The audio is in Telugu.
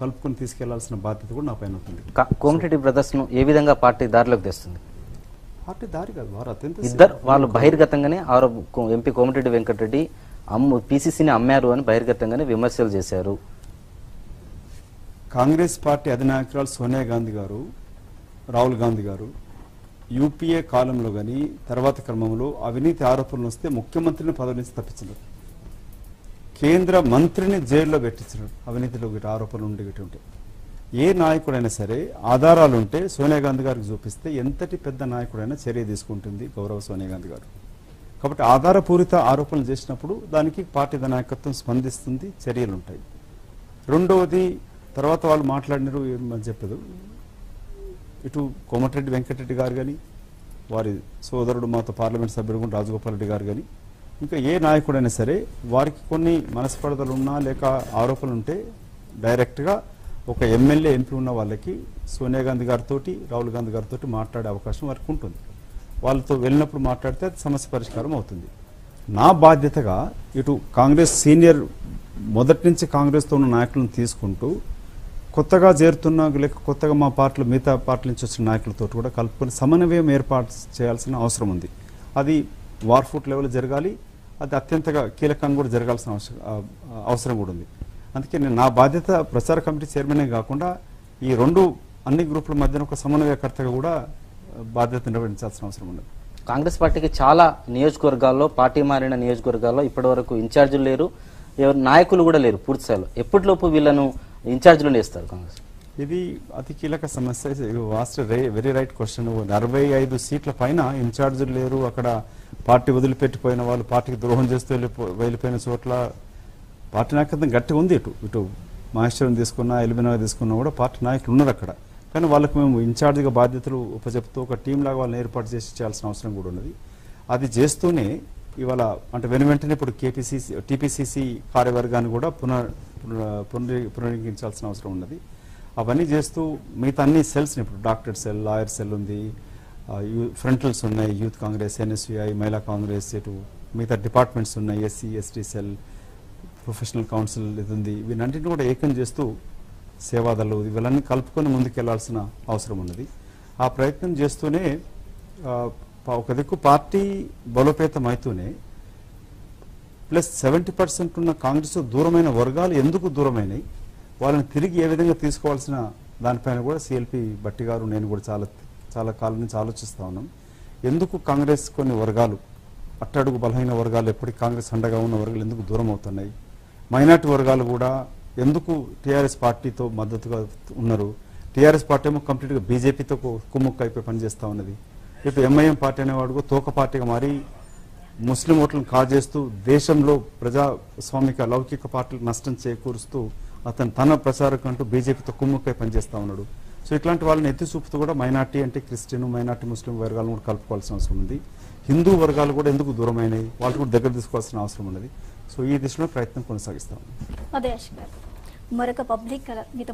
కలుపుకొని తీసుకెళ్లాల్సిన బాధ్యత కూడా నా పైన ఉంటుంది కా- కోమటిరెడ్డి బ్రదర్స్ ను ఏ విధంగా పార్టీ దారిలోకి తెస్తుంది పార్టీ దారి కాదు వారు అత్యంత ఇద్దరు వాళ్ళు బహిర్గతంగానే ఆరో కో- ఎంపీ కోమటిరెడ్డి వెంకటరెడ్డి అమ్ము పీసీసీని అమ్మారు అని బహిర్గతంగానే విమర్శలు చేశారు కాంగ్రెస్ పార్టీ అధినాయకురాలు సోనియా గాంధీ గారు రాహుల్ గాంధీ గారు యూపీఏ కాలంలో కానీ తర్వాత క్రమంలో అవినీతి ఆరోపణలు వస్తే ముఖ్యమంత్రిని పదవి నుంచి తప్పించినారు కేంద్ర మంత్రిని జైల్లో పెట్టించినారు అవినీతిలో గిట్ట ఆరోపణలు ఉండి గిట్ట ఉంటే ఏ నాయకుడైనా సరే ఆధారాలు ఉంటే సోనియా గాంధీ గారికి చూపిస్తే ఎంతటి పెద్ద నాయకుడైనా చర్య తీసుకుంటుంది గౌరవ సోనియా గాంధీ గారు కాబట్టి ఆధారపూరిత ఆరోపణలు చేసినప్పుడు దానికి పార్టీ నాయకత్వం స్పందిస్తుంది చర్యలు ఉంటాయి రెండవది తర్వాత వాళ్ళు మాట్లాడినారు ఏమని చెప్పదు ఇటు కోమటిరెడ్డి వెంకటరెడ్డి గారు కానీ వారి సోదరుడు మాతో పార్లమెంట్ సభ్యుడు కూడా రాజగోపాల్ రెడ్డి గారు కానీ ఇంకా ఏ నాయకుడైనా సరే వారికి కొన్ని మనస్పర్ధలు ఉన్నా లేక ఆరోపణలు ఉంటే డైరెక్ట్గా ఒక ఎమ్మెల్యే ఎంపీ ఉన్న వాళ్ళకి సోనియా గాంధీ గారితో రాహుల్ గాంధీ గారితో మాట్లాడే అవకాశం వారికి ఉంటుంది వాళ్ళతో వెళ్ళినప్పుడు మాట్లాడితే అది సమస్య పరిష్కారం అవుతుంది నా బాధ్యతగా ఇటు కాంగ్రెస్ సీనియర్ మొదటి నుంచి కాంగ్రెస్తో ఉన్న నాయకులను తీసుకుంటూ కొత్తగా చేరుతున్న లేక కొత్తగా మా పార్టీలు మిగతా పార్టీల నుంచి వచ్చిన నాయకులతో కూడా కలుపుకొని సమన్వయం ఏర్పాటు చేయాల్సిన అవసరం ఉంది అది వార్ ఫుట్ లెవెల్ జరగాలి అది అత్యంతగా కీలకంగా కూడా జరగాల్సిన అవసరం ఆ, ఆ, అవసరం కూడా ఉంది అందుకే నేను నా బాధ్యత ప్రచార కమిటీ చైర్మనే కాకుండా ఈ రెండు అన్ని గ్రూపుల మధ్యన ఒక సమన్వయకర్తగా కూడా ఆ, బాధ్యత నిర్వహించాల్సిన అవసరం ఉన్నది కాంగ్రెస్ పార్టీకి చాలా నియోజకవర్గాల్లో పార్టీ మారిన నియోజకవర్గాల్లో ఇప్పటివరకు ఇన్ఛార్జీలు లేరు ఎవరు నాయకులు కూడా లేరు పూర్తి స్థాయిలో ఎప్పటిలోపు వీళ్ళను ఇన్ఛార్జీలు వేస్తారు కాంగ్రెస్ ఇది అతి కీలక సమస్య వాస్ట్ వెరీ రైట్ క్వశ్చన్ అరవై ఐదు సీట్ల పైన ఇన్ఛార్జీలు లేరు అక్కడ పార్టీ వదిలిపెట్టిపోయిన వాళ్ళు పార్టీకి ద్రోహం చేస్తూ వెళ్ళిపో వెళ్ళిపోయిన చోట్ల పార్టీ నాయకత్వం గట్టిగా ఉంది ఇటు ఇటు మహేశ్వరం తీసుకున్నా ఎలిమినా తీసుకున్నా కూడా పార్టీ నాయకులు ఉన్నారు అక్కడ కానీ వాళ్ళకి మేము ఇన్ఛార్జిగా బాధ్యతలు ఉపజెప్తూ ఒక టీం లాగా వాళ్ళని ఏర్పాటు చేసి చేయాల్సిన అవసరం కూడా ఉన్నది అది చేస్తూనే ఇవాళ అంటే వెను వెంటనే ఇప్పుడు కేపీసీసీ టీపీసీసీ కార్యవర్గాన్ని కూడా పునర్ పునర్- పునరు పునరుద్ధరించాల్సిన అవసరం ఉన్నది అవన్నీ చేస్తూ మిగతా అన్ని సెల్స్ని ఇప్పుడు డాక్టర్ సెల్ లాయర్ సెల్ ఉంది ఆ, యూ ఫ్రంటల్స్ ఉన్నాయి యూత్ కాంగ్రెస్ ఎన్ఎస్యుఐ మహిళా కాంగ్రెస్ ఇటు మిగతా డిపార్ట్మెంట్స్ ఉన్నాయి SC ST cell professional council ఇది ఉంది వీటన్నింటిని కూడా ఏకం చేస్తూ సేవాదలు ఇవన్నీ కలుపుకొని ముందుకెళ్లాల్సిన అవసరం ఉన్నది ఆ ప్రయత్నం చేస్తూనే ఆ, ప- ఒక దిక్కు పార్టీ బలోపేతం అవుతూనే ప్లస్ సెవెంటీ పర్సెంట్ ఉన్న కాంగ్రెస్ దూరమైన వర్గాలు ఎందుకు దూరమైనాయి వాళ్ళని తిరిగి ఏ విధంగా తీసుకోవాల్సిన దానిపైన కూడా సిఎల్పి బట్టి గారు నేను కూడా చాలా చాలా కాలం నుంచి ఆలోచిస్తా ఉన్నాం ఎందుకు కాంగ్రెస్ కొన్ని వర్గాలు అట్టడుగు బలహీన వర్గాలు ఎప్పటికీ కాంగ్రెస్ అండగా ఉన్న వర్గాలు ఎందుకు దూరం అవుతున్నాయి మైనార్టీ వర్గాలు కూడా ఎందుకు టీఆర్ఎస్ పార్టీతో మద్దతుగా ఉన్నారు టీఆర్ఎస్ పార్టీ ఏమో కంప్లీట్గా బీజేపీతో కుమ్ముక్కు అయిపోయి పనిచేస్తూ ఉన్నది ఇటు ఎంఐఎం పార్టీ అనేవాడు కూడా తోక పార్టీగా మారి ముస్లిం ఓట్లను కాజేస్తూ దేశంలో ప్రజాస్వామిక లౌకిక పార్టీలకు నష్టం చేకూరుస్తూ అతను తన ప్రచారకు అంటూ బీజేపీతో కుమ్ముక్కై పనిచేస్తా ఉన్నాడు సో ఇట్లాంటి వాళ్ళని ఎత్తి చూపుతూ కూడా మైనార్టీ అంటే క్రిస్టియన్ మైనార్టీ ముస్లిం వర్గాలను కూడా కలుపుకోవాల్సిన అవసరం ఉంది హిందూ వర్గాలు కూడా ఎందుకు దూరమైనవి వాళ్ళు కూడా దగ్గర తీసుకోవాల్సిన అవసరం ఉన్నది సో ఈ దిశలో ప్రయత్నం కొనసాగిస్తాం అదే అశ్ గారు మరొక పబ్లిక్ కల మీతో